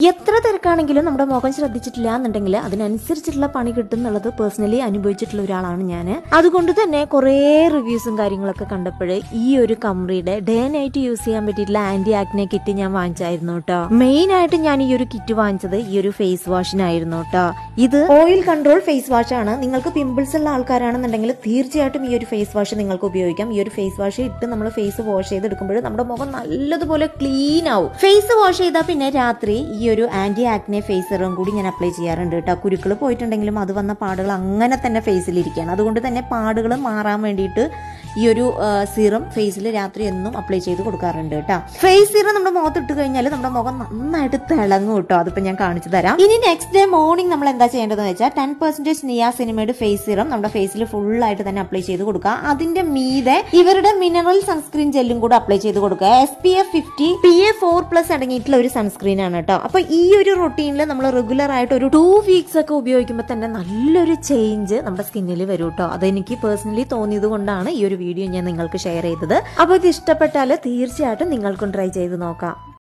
എത്ര തിരക്കാണെങ്കിലും നമ്മുടെ മുഖം ശ്രദ്ധിച്ചിട്ടില്ല എന്നുണ്ടെങ്കിൽ അതിനനുസരിച്ചിട്ടുള്ള പണി കിട്ടും എന്നുള്ളത് പേഴ്സണലി അനുഭവിച്ചിട്ടുള്ള ഒരാളാണ് ഞാൻ അതുകൊണ്ട് തന്നെ കുറേ റിവ്യൂസും കാര്യങ്ങളൊക്കെ കണ്ടപ്പോൾ ഈ ഒരു കംറിയുടെ ഡേ നൈറ്റ് യൂസ് ചെയ്യാൻ പറ്റിയിട്ടുള്ള ആന്റി ആക്നെ കിറ്റ് ഞാൻ വാങ്ങിച്ചായിരുന്നു കേട്ടോ മെയിൻ ആയിട്ട് ഞാൻ ഈ ഒരു കിറ്റ് വാങ്ങിച്ചത് ഈ ഒരു ഫേസ് വാഷിനായിരുന്നു കേട്ടോ ഇത് ഓയിൽ കൺട്രോൾ ഫേസ് വാഷ് ആണ് നിങ്ങൾക്ക് പിമ്പിൾസ് ഉള്ള ആൾക്കാരാണെന്നുണ്ടെങ്കിൽ തീർച്ചയായിട്ടും ഈ ഒരു ഫേസ് വാഷ് നിങ്ങൾക്ക് ഉപയോഗിക്കാം ഈ ഒരു ഫേസ് വാഷ് ഇട്ട് നമ്മൾ ഫേസ് വാഷ് ചെയ്തെടുക്കുമ്പോൾ നമ്മുടെ മുഖം നല്ലതുപോലെ ക്ലീൻ ആവും ഫേസ് വാഷ് ചെയ്താൽ പിന്നെ രാത്രി ഈ ഒരു ആന്റി ആക്നെ ഫേസ് സെറും കൂടി ഞാൻ അപ്ലൈ ചെയ്യാറുണ്ട് കേട്ടോ കുരുക്കൾ പോയിട്ടുണ്ടെങ്കിലും അത് വന്ന പാടുകൾ അങ്ങനെ തന്നെ ഫേസിലിരിക്കുകയാണ് അതുകൊണ്ട് തന്നെ പാടുകൾ മാറാൻ വേണ്ടിയിട്ട് ഈ ഒരു സീറം ഫേസിൽ രാത്രി എന്നും അപ്ലൈ ചെയ്ത് കൊടുക്കാറുണ്ട് കേട്ടോ ഫേസ് സീറം നമ്മുടെ മുഖത്ത് ഇട്ട് കഴിഞ്ഞാൽ നമ്മുടെ മുഖം നന്നായിട്ട് തിളങ്ങും കേട്ടോ അതിപ്പോ ഞാൻ കാണിച്ചു തരാം ഇനി നെക്സ്റ്റ് ഡേ മോർണിംഗ് നമ്മൾ എന്താ ചെയ്യേണ്ടതെന്ന് വെച്ചാൽ ടെൻ പെർസെന്റേജ് നിയാ സിനിമയുടെ ഫേസ് സീറം നമ്മുടെ ഫേസിൽ ഫുൾ ആയിട്ട് തന്നെ അപ്ലൈ ചെയ്ത് കൊടുക്കുക അതിന്റെ മീതെ ഇവരുടെ മിനറൽ സൺസ്ക്രീൻ ജെല്ലും കൂടെ അപ്ലൈ ചെയ്ത് കൊടുക്കുക S P F fifty P A four plus അടങ്ങിയിട്ടുള്ള ഒരു സൺസ്ക്രീൻ ആണ് കേട്ടോ അപ്പൊ ഈ ഒരു റൊട്ടീനിൽ നമ്മൾ റെഗുലർ ആയിട്ട് ഒരു ടു വീക്സ് ഒക്കെ ഉപയോഗിക്കുമ്പോൾ തന്നെ നല്ലൊരു ചേഞ്ച് നമ്മുടെ സ്കിന്നിൽ വരും കേട്ടോ അതെനിക്ക് പേഴ്സണലി തോന്നിയത് കൊണ്ടാണ് ഈ ഒരു വീഡിയോ ഞാൻ നിങ്ങൾക്ക് ഷെയർ ചെയ്തത് അപ്പോൾ ഇത് ഇഷ്ടപ്പെട്ടാൽ തീർച്ചയായിട്ടും നിങ്ങൾക്കും ട്രൈ ചെയ്ത് നോക്കാം